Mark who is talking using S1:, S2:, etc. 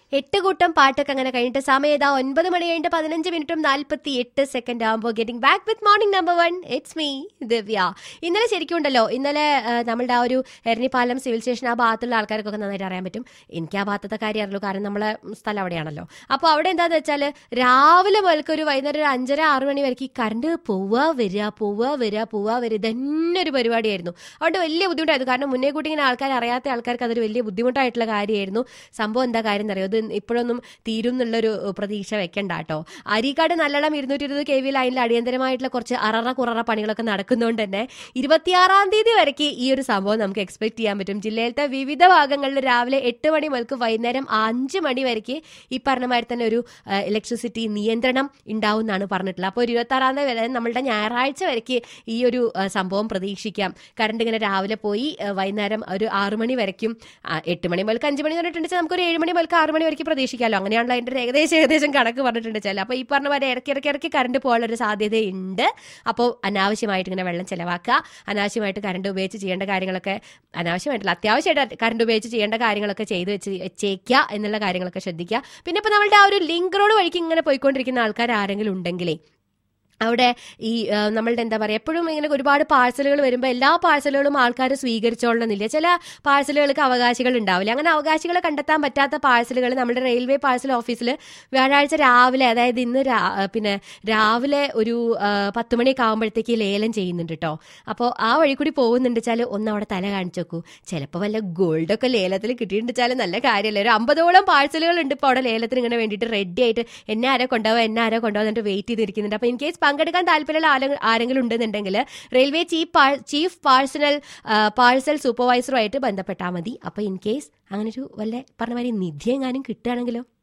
S1: എട്ട് കൂട്ടം പാട്ടൊക്കെ അങ്ങനെ കഴിഞ്ഞിട്ട് സമയം ഇതാ ഒൻപത് മണി കഴിഞ്ഞിട്ട് പതിനഞ്ച് മിനിറ്റും നാൽപ്പത്തി എട്ട് സെക്കൻഡ് ആകുമ്പോൾ getting back with morning number one it's me Divya ഇന്നലെ ശരിക്കും ഉണ്ടല്ലോ ഇന്നലെ ആ, നമ്മളുടെ ആ ഒരു എരണിപ്പാലം സിവിൽ സ്റ്റേഷൻ ആ ഭാഗത്തുള്ള ആൾക്കാർക്കൊക്കെ നന്നായിട്ട് അറിയാൻ പറ്റും എനിക്ക് ആ ഭാഗത്തെ കാര്യം അറിയുള്ളൂ കാരണം നമ്മളെ സ്ഥലം അവിടെയാണല്ലോ അപ്പോൾ അവിടെ എന്താന്ന് വെച്ചാൽ രാവിലെ മുതൽക്ക് ഒരു വൈകുന്നേരം ഒരു അഞ്ചര ആറ് മണി വരെ ഈ കറണ്ട് പോവുക വരിക പോവുക വരിക പോവുക വരിക ഇതന്നെ ഒരു പരിപാടിയായിരുന്നു അതുകൊണ്ട് വലിയ ബുദ്ധിമുട്ടായിരുന്നു കാരണം മുന്നേ കൂട്ടി ഇങ്ങനെ ആൾക്കാർ അറിയാത്ത ആൾക്കാർക്ക് അതൊരു വലിയ ബുദ്ധിമുട്ടായിട്ടുള്ള കാര്യമായിരുന്നു സംഭവം എന്താ കാര്യം എന്നറിയോ ഇത് ഇപ്പോഴൊന്നും തീരും എന്നുള്ളൊരു പ്രതീക്ഷ വെക്കണ്ട കേട്ടോ അരീക്കാട് നല്ലളം ഇരുന്നൂറ്റി ഇരുപത് കെ വി ലൈനിൽ അടിയന്തരമായിട്ടുള്ള കുറച്ച് അററ കുററ പണികളൊക്കെ നടക്കുന്നതുകൊണ്ട് തന്നെ ഇരുപത്തിയാറാം തീയതി വരയ്ക്ക് ഈ ഒരു സംഭവം നമുക്ക് എക്സ്പെക്ട് ചെയ്യാൻ പറ്റും ജില്ലയിലത്തെ വിവിധ ഭാഗങ്ങളിൽ രാവിലെ എട്ട് മണി മുതൽക്ക് വൈകുന്നേരം അഞ്ച് മണി വരയ്ക്ക് ഈ പറഞ്ഞ മാതിരി തന്നെ ഒരു ഇലക്ട്രിസിറ്റി നിയന്ത്രണം ഉണ്ടാവും എന്നാണ് പറഞ്ഞിട്ടുള്ളത് അപ്പോൾ ഒരു ഇരുപത്താറാം തീയതി വരെ നമ്മളുടെ ഞായറാഴ്ച വരയ്ക്ക് ഈ ഒരു ആ, സംഭവം പ്രതീക്ഷിക്കാം കറണ്ട് ഇങ്ങനെ രാവിലെ പോയി ആ, വൈകുന്നേരം ഒരു ആറ് മണി വരയ്ക്കും ആ, എട്ട് മണി മുതൽക്ക് അഞ്ച് മണി എന്ന് പറഞ്ഞിട്ടുണ്ടെങ്കിൽ നമുക്ക് ഒരു ഏഴ് മണി മുതൽക്ക് ആറ് മണി വരയ്ക്ക് പ്രതീക്ഷിക്കാമല്ലോ അങ്ങനെയാണല്ലോ അതിൻ്റെ ഒരു ഏകദേശം ഏകദേശം കണക്ക് പറഞ്ഞിട്ടുണ്ട് ചില അപ്പോൾ ഈ പറഞ്ഞ പോലെ ഇടയ്ക്ക് ഇടയ്ക്ക് ഇടയ്ക്ക് കറണ്ട് പോകാനുള്ള ഒരു സാധ്യതയുണ്ട് അപ്പോൾ അനാവശ്യമായിട്ട് ഇങ്ങനെ വെള്ളം ചിലവാക്കുക അനാവശ്യമായിട്ട് കറണ്ട് ഉപയോഗിച്ച് ചെയ്യേണ്ട കാര്യങ്ങളൊക്കെ അനാവശ്യമായിട്ടില്ല അത്യാവശ്യമായിട്ട് കറണ്ട് ഉപയോഗിച്ച് ചെയ്യേണ്ട കാര്യങ്ങളൊക്കെ ചെയ്ത് വെച്ച് വെച്ചേക്കുക എന്നുള്ള കാര്യങ്ങളൊക്കെ ശ്രദ്ധിക്കുക പിന്നെ ഇപ്പോൾ നമ്മളുടെ ആ ഒരു ലിങ്ക് റോഡ് വഴിക്ക് ഇങ്ങനെ പോയിക്കൊണ്ടിരിക്കുന്ന ആൾക്കാർ ആരെങ്കിലും ഉണ്ടെങ്കിലേ അവിടെ ഈ ആ, നമ്മളുടെ എന്താ പറയുക എപ്പോഴും ഇങ്ങനെ ഒരുപാട് പാഴ്സലുകൾ വരുമ്പോൾ എല്ലാ പാഴ്സലുകളും ആൾക്കാർ സ്വീകരിച്ചോളണമെന്നില്ല ചില പാഴ്സലുകൾക്ക് അവകാശികൾ ഉണ്ടാവില്ല അങ്ങനെ അവകാശികളെ കണ്ടെത്താൻ പറ്റാത്ത പാഴ്സലുകൾ നമ്മുടെ റെയിൽവേ പാഴ്സൽ ഓഫീസിൽ വ്യാഴാഴ്ച രാവിലെ അതായത് ഇന്ന് രാ- ആ, പിന്നെ രാവിലെ ഒരു ആ, പത്ത് മണിയൊക്കെ ആകുമ്പോഴത്തേക്ക് ലേലം ചെയ്യുന്നുണ്ട് കേട്ടോ അപ്പോൾ ആ വഴി കൂടി പോകുന്നുണ്ട് വെച്ചാൽ ഒന്ന് അവിടെ തല കാണിച്ചു നോക്കൂ ചിലപ്പോൾ വല്ല ഗോൾഡൊക്കെ ലേലത്തിൽ കിട്ടിയിട്ടുണ്ട് വെച്ചാൽ നല്ല കാര്യമല്ലേ ഒരു അമ്പതോളം പാഴ്സലുകൾ ഉണ്ട് ഇപ്പോൾ അവിടെ ലേലത്തിന് ഇങ്ങനെ വേണ്ടിയിട്ട് റെഡി ആയിട്ട് എന്നെ ആരോ കൊണ്ടുപോകുക എന്നെ ആരോ കൊണ്ടുപോകാൻ എന്നിട്ട് വെയിറ്റ് ചെയ്തിരിക്കുന്നുണ്ട് അപ്പോൾ ഇൻ കേസ് പങ്കെടുക്കാൻ താല്പര്യമുള്ള ആരെ- ആരെങ്കിലും ഉണ്ടെന്നുണ്ടെങ്കിൽ റെയിൽവേ ചീഫ് പാ- ചീഫ് പാഴ്സണൽ പാഴ്സൽ സൂപ്പർവൈസറുമായിട്ട് ബന്ധപ്പെട്ടാൽ മതി അപ്പോൾ ഇൻ കേസ് അങ്ങനെ ഒരു വല്ല പറഞ്ഞ മാതിരി നിധി എങ്ങാനും കിട്ടുകയാണെങ്കിലോ